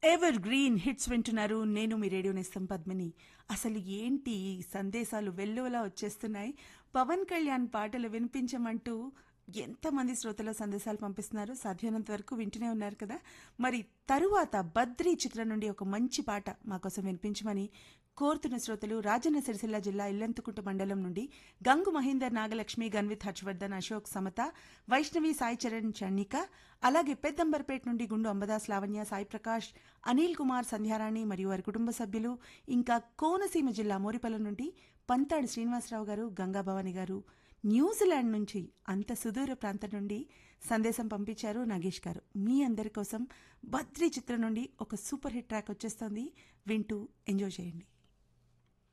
ever green hits వింటున్నారు నేను మీ radio నేస్తం పద్మిని అసలు ఏంటి ఈ సందేశాలు వెల్లువలా వచ్చేస్తున్నాయి పవన్ కళ్యాణ్ పాటలు వినిపించమంటూ ఎంతమంది శ్రోతల సందేశాలు పంపిస్తున్నారు సాధ్యమైనంత వరకు వింటూనే ఉన్నారు కదా మరి తరువాత బద్రీ చిత్రం నుండి ఒక మంచి పాట మా కోసం వినిపించమని కోరుతున్న శ్రోతలు రాజన్న సిరిసిల్ల జిల్లా ఇల్లంతుకుంట మండలం నుండి గంగు మహేందర్ నాగలక్ష్మి గన్విత్ హర్షవర్ధన్ అశోక్ సమత వైష్ణవి సాయి చరణ్ చణిక అలాగే పెద్దంబర్పేట నుండి గుండు అంబదాస్ లావణ్య సాయి ప్రకాష్ అనిల్ కుమార్ సంధ్యారాణి మరియు వారి కుటుంబ సభ్యులు ఇంకా కోనసీమ జిల్లా మోరిపల్లి నుండి పంతాడు శ్రీనివాసరావు గారు గంగాభవాని గారు న్యూజిలాండ్ నుంచి అంత సుదూర ప్రాంతం నుండి సందేశం పంపించారు నాగేష్ గారు మీ అందరి కోసం బద్రీ చిత్రం నుండి ఒక సూపర్ హిట్ ట్రాక్ వచ్చేస్తోంది వింటూ ఎంజాయ్ చేయండి